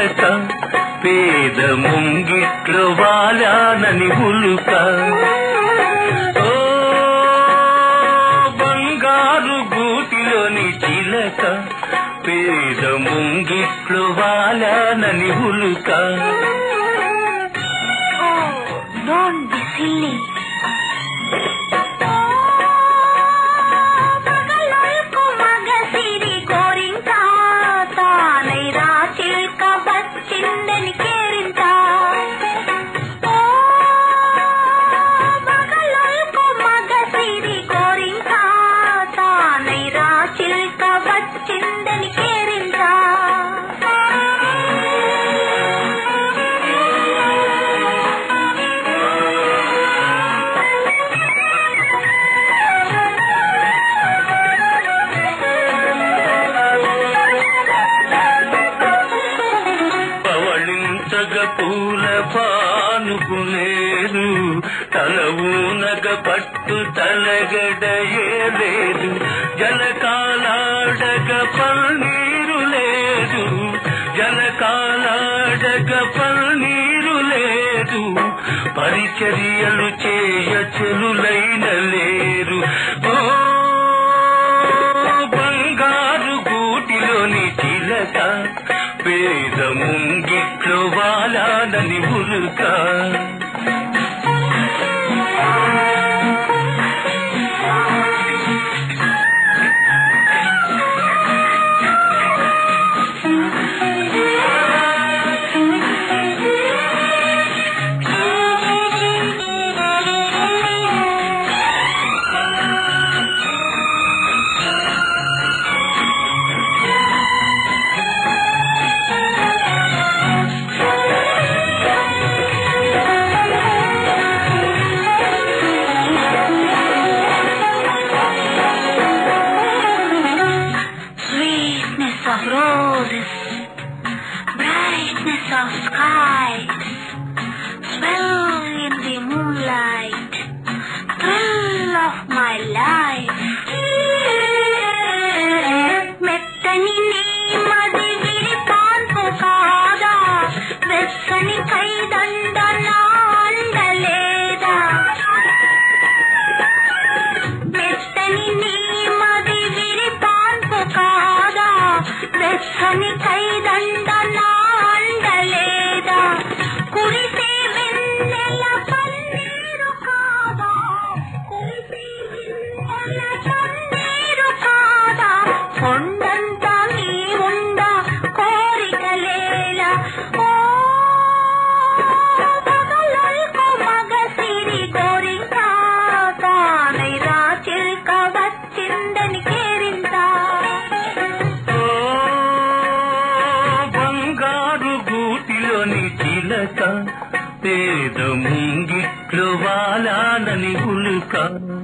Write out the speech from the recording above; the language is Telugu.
చిలక పేద ముంగిట్లో వాలానని ఉలుక ఓ బంగారు గూటిలోని చిలక పేద ముంగిట్లో వాలానని ఉలుక Oh, don't be silly. పగలొల్కు మగసిరి కోరింత తానై రా చిల్క వచ్చిందని కేరింత ఓ పగలొల్కు మగసిరి కోరింత తానై రా చిల్క వచ్చిందని కేరింత పవళించగ పూల పానుకునేరు తల ఊనగ పట్టు తలగడయే లేదు జలకాలాడగ పన్నీరు లేదు జలకాలాడగ పన్నీరు లేదు పరిచర్యలు చేయ చెలులైన లేరు ఓ బంగారు గూటిలోని చిలక పేద ముంగిట్లో వాలానని ఉలుక Sweetness of roses, brightness of skies, swell in the moonlight, thrill of my life. మెత్తని నీ మది విరిపాన్పు కాదా వెచ్చని కైదండ నా అండలేదా మెత్తని నీ మది విరిపాన్పు కాదా వెచ్చని కైదండ నా అండలేదా కురిసే వెన్నెల పన్నీరు కాదా కురిసే వెన్నెల పన్నీరు కాదా కొండంతా నీ ఉండ కోరికలేలా ఓ పగలొల్కు మగసిరి కోరింత తానై రా చిల్క వచ్చిందని కేరింత ఓ బంగారు గూటిలోని చిలక పేద ముంగిట్లో వాలానని ఉలుక